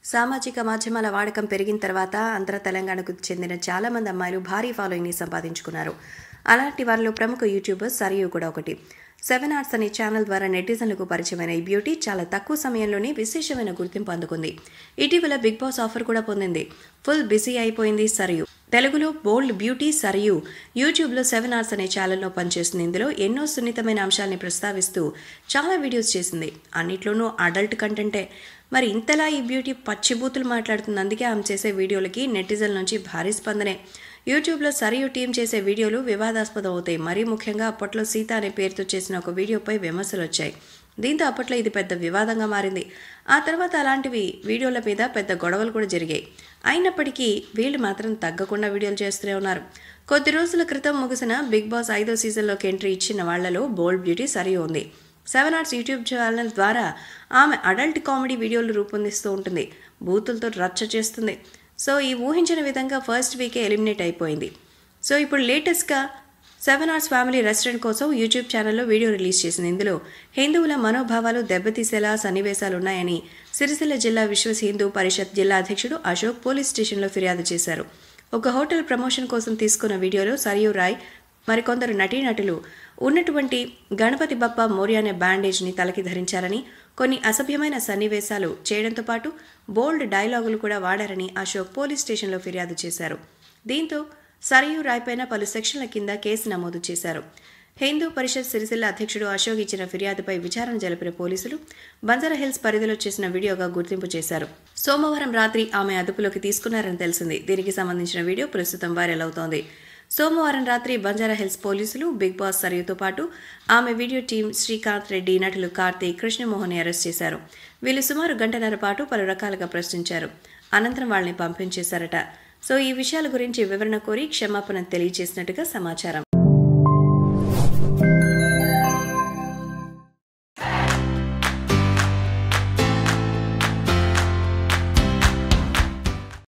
సామాజిక మాధ్యమాల వాడకం పెరిగిన తర్వాత అంతర తెలంగాణకు చెందిన చాలా మంది అమ్మాయిలు భారీ ఫాలోయింగ్ని సంపాదించుకున్నారు అలాంటి వారిలో ప్రముఖ యూట్యూబర్ సరియు కూడా ఒకటి సెవెన్ ఆర్ట్స్ అనే ఛానల్ ద్వారా నెటిజన్లకు పరిచయమైన ఈ బ్యూటీ చాలా తక్కువ సమయంలోనే విశేషమైన గుర్తింపు అందుకుంది ఇటీవల బిగ్ బాస్ ఆఫర్ కూడా పొందింది ఫుల్ బిజీ అయిపోయింది సరియు తెలుగులో బోల్డ్ బ్యూటీ సరియు యూట్యూబ్లో సెవెన్ ఆర్ట్స్ అనే ఛానల్లో పనిచేస్తుంది ఇందులో ఎన్నో సున్నితమైన అంశాల్ని ప్రస్తావిస్తూ చాలా వీడియోస్ చేసింది అన్నిట్లోనూ అడల్ట్ కంటెంటే మరి ఇంతలా ఈ బ్యూటీ పచ్చిబూతులు మాట్లాడుతుంది అందుకే ఆమె చేసే వీడియోలకి నెటిజన్ల నుంచి భారీ స్పందనే యూట్యూబ్లో సరియు టీం చేసే వీడియోలు వివాదాస్పదం అవుతాయి మరీ ముఖ్యంగా అప్పట్లో సీత అనే పేరుతో చేసిన ఒక వీడియోపై విమర్శలు వచ్చాయి దీంతో అప్పట్లో ఇది పెద్ద వివాదంగా మారింది ఆ తర్వాత అలాంటివి వీడియోల మీద పెద్ద గొడవలు కూడా జరిగాయి అయినప్పటికీ వీళ్ళు మాత్రం తగ్గకుండా వీడియోలు చేస్తూనే ఉన్నారు కొద్ది రోజుల క్రితం ముగిసిన బిగ్ బాస్ ఐదో సీజన్లోకి ఎంట్రీ ఇచ్చిన వాళ్లలో బోల్డ్ బ్యూటీ సరియు ఉంది సెవెన్ ఆర్ట్స్ యూట్యూబ్ ఛానల్ ద్వారా ఆమె అడల్ట్ కామెడీ వీడియోలు రూపొందిస్తూ ఉంటుంది బూతులతో రచ్చ చేస్తుంది సో ఈ ఊహించిన విధంగా ఫస్ట్ వీకే ఎలిమినేట్ అయిపోయింది సో ఇప్పుడు లేటెస్ట్గా సెవెన్ అవర్స్ ఫ్యామిలీ రెస్టారెంట్ కోసం యూట్యూబ్ ఛానల్లో వీడియో రిలీజ్ చేసింది ఇందులో హిందువుల మనోభావాలు దెబ్బతీసేలా సన్నివేశాలు ఉన్నాయని సిరిసిల్ల జిల్లా విశ్వ హిందూ పరిషత్ జిల్లా అధ్యక్షుడు అశోక్ పోలీస్ స్టేషన్లో ఫిర్యాదు చేశారు ఒక హోటల్ ప్రమోషన్ కోసం తీసుకున్న వీడియోలో సరియు రాయ్ మరికొందరు నటీనటులు ఉన్నటువంటి గణపతి బప్ప మోర్య అనే బ్యాండేజ్ని తలకి ధరించారని కొన్ని అసభ్యమైన సన్నివేశాలు చేయడంతో పాటు బోల్డ్ డైలాగులు కూడా వాడారని అశోక్ పోలీస్ స్టేషన్లో ఫిర్యాదు చేశారు దీంతో సరియు రాయ్పైన పలు సెక్షన్ల కింద కేసు నమోదు చేశారు హిందూ పరిషత్ సిరిసిల్ల అధ్యక్షుడు అశోక్ ఇచ్చిన ఫిర్యాదుపై విచారణ జరిపిన పోలీసులు బంజారా హిల్స్ పరిధిలో చేసిన వీడియోగా గుర్తింపు చేశారు సోమవారం రాత్రి ఆమె అదుపులోకి తీసుకున్నారని తెలిసింది దీనికి సంబంధించిన వీడియో ప్రస్తుతం వైరల్ అవుతోంది సోమవారం రాత్రి బంజారా హిల్స్ పోలీసులు బిగ్ బాస్ సరియుతో పాటు ఆమె వీడియో టీం శ్రీకాంత్ రెడ్డి నటులు కార్తీక్ కృష్ణమోహన్ అరెస్ట్ చేశారు వీళ్ళు సుమారు గంటన్నర పాటు పలు రకాలుగా ప్రశ్నించారు అనంతరం వాళ్ళని పంపించేశారట సో ఈ విషయాల గురించి వివరణ కోరి క్షమాపణ తెలియజేసినట్టుగా సమాచారం